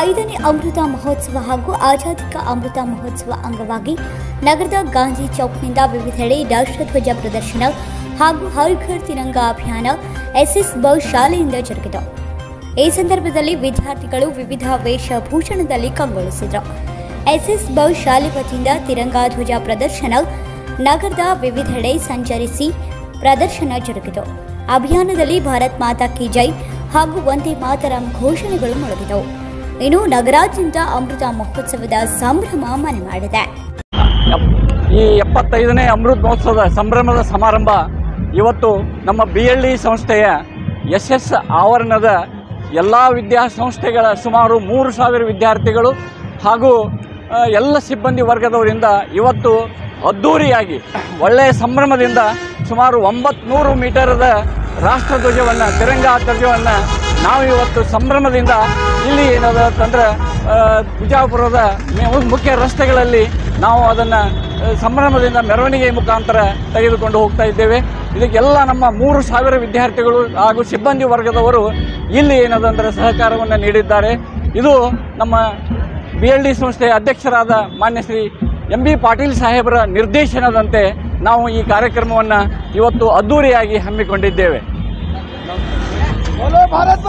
ಐದನೇ ಅಮೃತ ಮಹೋತ್ಸವ ಹಾಗೂ ಆಜಾದಿಕ ಅಮೃತ ಮಹೋತ್ಸವ ಅಂಗವಾಗಿ ನಗರದ ಗಾಂಧಿ ಚೌಕ್ನಿಂದ ವಿವಿಧೆಡೆ ರಾಷ್ಟ್ರಧ್ವಜ ಪ್ರದರ್ಶನ ಹಾಗೂ ಹರ್ ಘರ್ ತಿರಂಗ ಅಭಿಯಾನ ಎಸ್ಎಸ್ ಬೌ ಶಾಲೆಯಿಂದ ಜರುಗಿತು ಈ ಸಂದರ್ಭದಲ್ಲಿ ವಿದ್ಯಾರ್ಥಿಗಳು ವಿವಿಧ ವೇಷಭೂಷಣದಲ್ಲಿ ಕಂಗೊಳಿಸಿದರು ಎಸ್ಎಸ್ ಬೌ ಶಾಲೆ ವತಿಯಿಂದ ತಿರಂಗಾ ಧ್ವಜ ಪ್ರದರ್ಶನ ನಗರದ ವಿವಿಧೆಡೆ ಸಂಚರಿಸಿ ಪ್ರದರ್ಶನ ಜರುಗಿತು ಅಭಿಯಾನದಲ್ಲಿ ಭಾರತ್ ಮಾತಾ ಕಿ ಜೈ ಹಾಗೂ ಒಂದೇ ಮಾತರಂ ಘೋಷಣೆಗಳು ಮೊಳಗಿದವು ಇನ್ನು ನಗರಾದ್ಯಂತ ಅಮೃತ ಮಹೋತ್ಸವದ ಸಂಭ್ರಮ ಮನೆ ಮಾಡಿದೆ ಎಪ್- ಈ ಎಪ್ಪತ್ತೈದನೇ ಅಮೃತ್ ಮಹೋತ್ಸವದ ಸಂಭ್ರಮದ ಸಮಾರಂಭ ಇವತ್ತು ನಮ್ಮ ಬಿ ಎಲ್ ಇ ಸಂಸ್ಥೆಯ ಎಸ್ ಎಸ್ ಆವರಣದ ಎಲ್ಲ ವಿದ್ಯಾಸಂಸ್ಥೆಗಳ ಸುಮಾರು ಮೂರು ಸಾವಿರ ವಿದ್ಯಾರ್ಥಿಗಳು ಹಾಗೂ ಆ, ಎಲ್ಲ ಸಿಬ್ಬಂದಿ ವರ್ಗದವರಿಂದ ಇವತ್ತು ಅದ್ಧೂರಿಯಾಗಿ ಒಳ್ಳೆಯ ಸಂಭ್ರಮದಿಂದ ಸುಮಾರು ಒಂಬತ್ನೂರು ಮೀಟರದ ರಾಷ್ಟ್ರಧ್ವಜವನ್ನು ತಿರಂಗಾ ಧ್ವಜವನ್ನು ನಾವು ಇವತ್ತು ಸಂಭ್ರಮದಿಂದ ಇಲ್ಲಿ ಏನದ ಅಂತಂದ್ರೆ ಆ, ಬಿಜಾಪುರದ ಮೆ- ಮುಖ್ಯ ರಸ್ತೆಗಳಲ್ಲಿ ನಾವು ಅದನ್ನು ಸಂಭ್ರಮದಿಂದ ಮೆರವಣಿಗೆ ಮುಖಾಂತರ ತೆಗೆದುಕೊಂಡು ಹೋಗ್ತಾ ಇದ್ದೇವೆ ಇದಕ್ಕೆಲ್ಲ ನಮ್ಮ ಮೂರು ಸಾವಿರ ವಿದ್ಯಾರ್ಥಿಗಳು ಹಾಗೂ ಸಿಬ್ಬಂದಿ ವರ್ಗದವರು ಇಲ್ಲಿ ಏನದಂದ್ರೆ ಸಹಕಾರವನ್ನು ನೀಡಿದ್ದಾರೆ ಇದು ನಮ್ಮ ಬಿ ಎಲ್ ಡಿ ಸಂಸ್ಥೆಯ ಅಧ್ಯಕ್ಷರಾದ ಮಾನ್ಯ ಶ್ರೀ ಎಂ ಬಿ ಪಾಟೀಲ್ ಸಾಹೇಬರ ನಿರ್ದೇಶನದಂತೆ ನಾವು ಈ ಕಾರ್ಯಕ್ರಮವನ್ನು ಇವತ್ತು ಅದ್ಧೂರಿಯಾಗಿ ಹಮ್ಮಿಕೊಂಡಿದ್ದೇವೆ